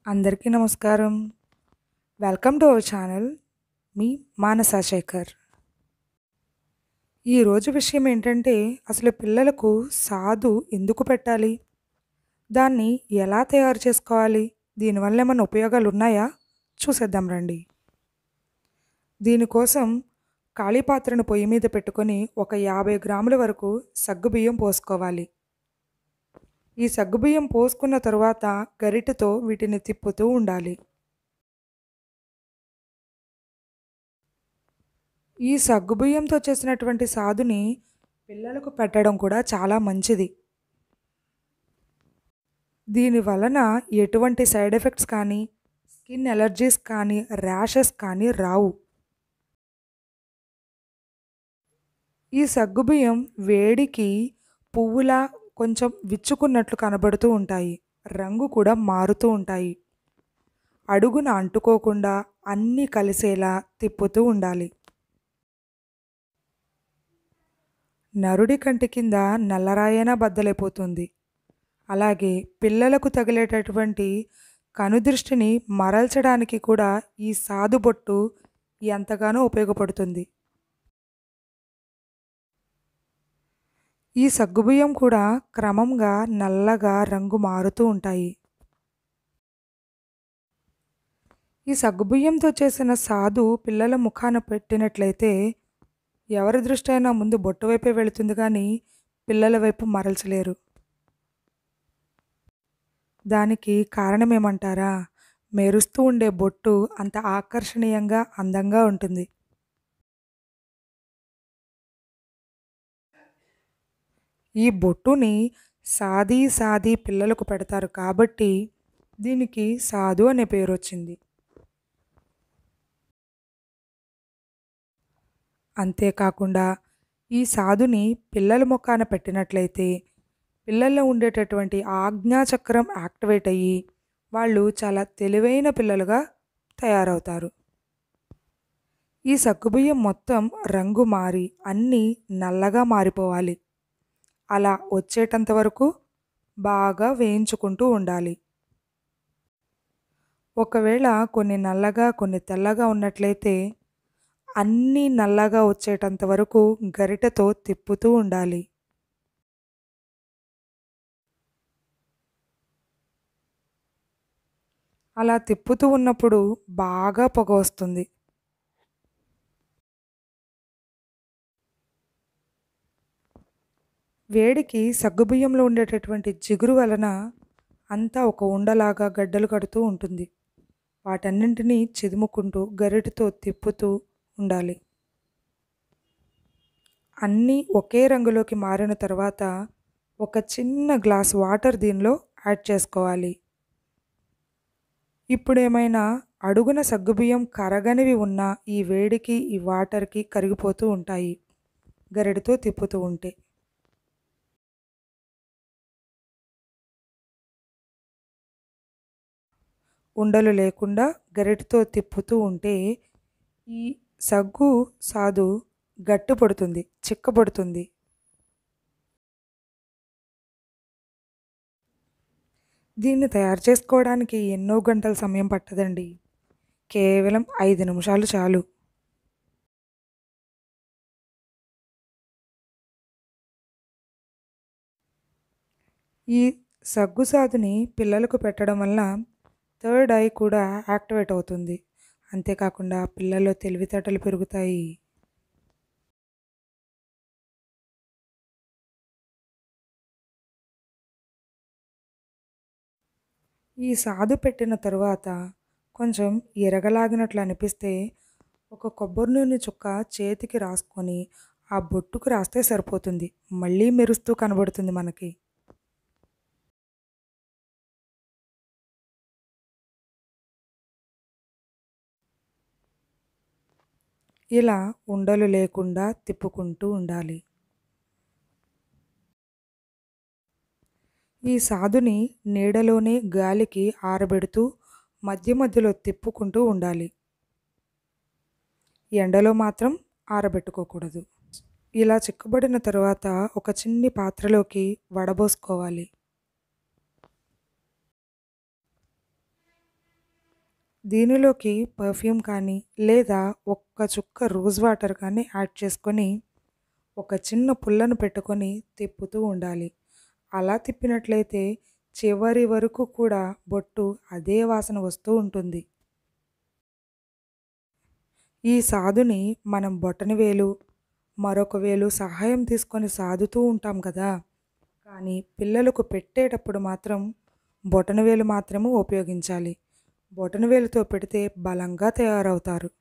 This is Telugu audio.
అందరికీ నమస్కారం వెల్కమ్ టు అవర్ ఛానల్ మీ మానసా శేఖర్ ఈరోజు విషయం ఏంటంటే అసలు పిల్లలకు సాదు ఎందుకు పెట్టాలి దాన్ని ఎలా తయారు చేసుకోవాలి దీనివల్ల ఏమైనా ఉపయోగాలు ఉన్నాయా చూసేద్దాం రండి దీనికోసం ఖాళీ పాత్రను పొయ్యి మీద పెట్టుకొని ఒక యాభై గ్రాముల వరకు సగ్గుబియ్యం పోసుకోవాలి ఈ సగ్గుబియ్యం పోసుకున్న తరువాత గరిటెతో వీటిని తిప్పుతూ ఉండాలి ఈ సగ్గుబియ్యంతో చేసినటువంటి సాదుని పిల్లలకు పెట్టడం కూడా చాలా మంచిది దీని వలన ఎటువంటి సైడ్ ఎఫెక్ట్స్ కానీ స్కిన్ ఎలర్జీస్ కానీ ర్యాషెస్ కానీ రావు ఈ సగ్గుబియ్యం వేడికి పువ్వులా కొంచెం విచ్చుకున్నట్లు కనబడుతూ ఉంటాయి రంగు కూడా మారుతూ ఉంటాయి అడుగున అంటుకోకుండా అన్నీ కలిసేలా తిప్పుతూ ఉండాలి నరుడి కంటి కింద నల్లరాయన బద్దలైపోతుంది అలాగే పిల్లలకు తగిలేటటువంటి కనుదృష్టిని మరల్చడానికి కూడా ఈ సాదుబొట్టు ఎంతగానో ఉపయోగపడుతుంది ఈ సగ్గుబియ్యం కూడా క్రమంగా నల్లగా రంగు మారుతూ ఉంటాయి ఈ సగ్గుబియ్యంతో చేసిన సాదు పిల్లల ముఖాన పెట్టినట్లయితే ఎవరి దృష్టి అయినా ముందు బొట్టు వైపే వెళుతుంది కానీ పిల్లల వైపు మరల్చలేరు దానికి కారణమేమంటారా మెరుస్తూ ఉండే బొట్టు అంత ఆకర్షణీయంగా అందంగా ఉంటుంది ఈ బొట్టుని సాది సాది పిల్లలకు పెడతారు కాబట్టి దీనికి సాధు అనే పేరు వచ్చింది అంతేకాకుండా ఈ సాధుని పిల్లల ముఖాన పెట్టినట్లయితే పిల్లల్లో ఉండేటటువంటి ఆజ్ఞాచక్రం యాక్టివేట్ అయ్యి వాళ్ళు చాలా తెలివైన పిల్లలుగా తయారవుతారు ఈ సగ్గుబియ్యం మొత్తం రంగు మారి అన్నీ నల్లగా మారిపోవాలి అలా వచ్చేటంత వరకు బాగా వేయించుకుంటూ ఉండాలి ఒకవేళ కొన్ని నల్లగా కొన్ని తెల్లగా ఉన్నట్లయితే అన్నీ నల్లగా వచ్చేటంత వరకు గరిటెతో తిప్పుతూ ఉండాలి అలా తిప్పుతూ ఉన్నప్పుడు బాగా పొగ వస్తుంది వేడికి సగ్గుబియ్యంలో ఉండేటటువంటి జిగురు వలన అంతా ఒక ఉండలాగా గడ్డలు కడుతూ ఉంటుంది వాటన్నింటినీ చిదుముకుంటూ గరిటెతో తిప్పుతూ ఉండాలి అన్నీ ఒకే రంగులోకి మారిన తర్వాత ఒక చిన్న గ్లాస్ వాటర్ దీనిలో యాడ్ చేసుకోవాలి ఇప్పుడు ఏమైనా అడుగున సగ్గుబియ్యం కరగనివి ఉన్నా ఈ వేడికి ఈ వాటర్కి కరిగిపోతూ ఉంటాయి గరిటతో తిప్పుతూ ఉంటే ఉండలు లేకుండా గరిటతో తిప్పుతూ ఉంటే ఈ సగ్గు సాదు గట్టిపడుతుంది చిక్కబడుతుంది దీన్ని తయారు చేసుకోవడానికి ఎన్నో గంటల సమయం పట్టదండి కేవలం ఐదు నిమిషాలు చాలు ఈ సగ్గు సాదుని పిల్లలకు పెట్టడం వల్ల థర్డ్ ఐ కూడా యాక్టివేట్ అవుతుంది అంతేకాకుండా పిల్లల్లో తెలివితేటలు పెరుగుతాయి ఈ సాదు పెట్టిన తరువాత కొంచెం ఎరగలాగినట్లు అనిపిస్తే ఒక కొబ్బరి నూనె చుక్క చేతికి రాసుకొని ఆ బొట్టుకు రాస్తే సరిపోతుంది మళ్ళీ మెరుస్తూ కనబడుతుంది మనకి ఇలా ఉండలు లేకుండా తిప్పుకుంటూ ఉండాలి ఈ సాదుని నీడలోనే గాలికి ఆరబెడుతూ మధ్య మధ్యలో తిప్పుకుంటూ ఉండాలి ఎండలో మాత్రం ఆరబెట్టుకోకూడదు ఇలా చిక్కబడిన తర్వాత ఒక చిన్ని పాత్రలోకి వడబోసుకోవాలి దీనిలోకి పర్ఫ్యూమ్ కానీ లేదా ఒక్క చుక్క రోజ్ వాటర్ కానీ యాడ్ చేసుకొని ఒక చిన్న పుల్లను పెట్టుకొని తిప్పుతూ ఉండాలి అలా తిప్పినట్లయితే చివరి వరకు కూడా బొట్టు అదే వాసన వస్తూ ఉంటుంది ఈ సాదుని మనం బొటన వేలు మరొక వేలు సహాయం తీసుకొని సాదుతూ ఉంటాం కదా కానీ పిల్లలకు పెట్టేటప్పుడు మాత్రం బొటన వేలు మాత్రమే ఉపయోగించాలి బొటన వేలుతో పెడితే బలంగా తయారవుతారు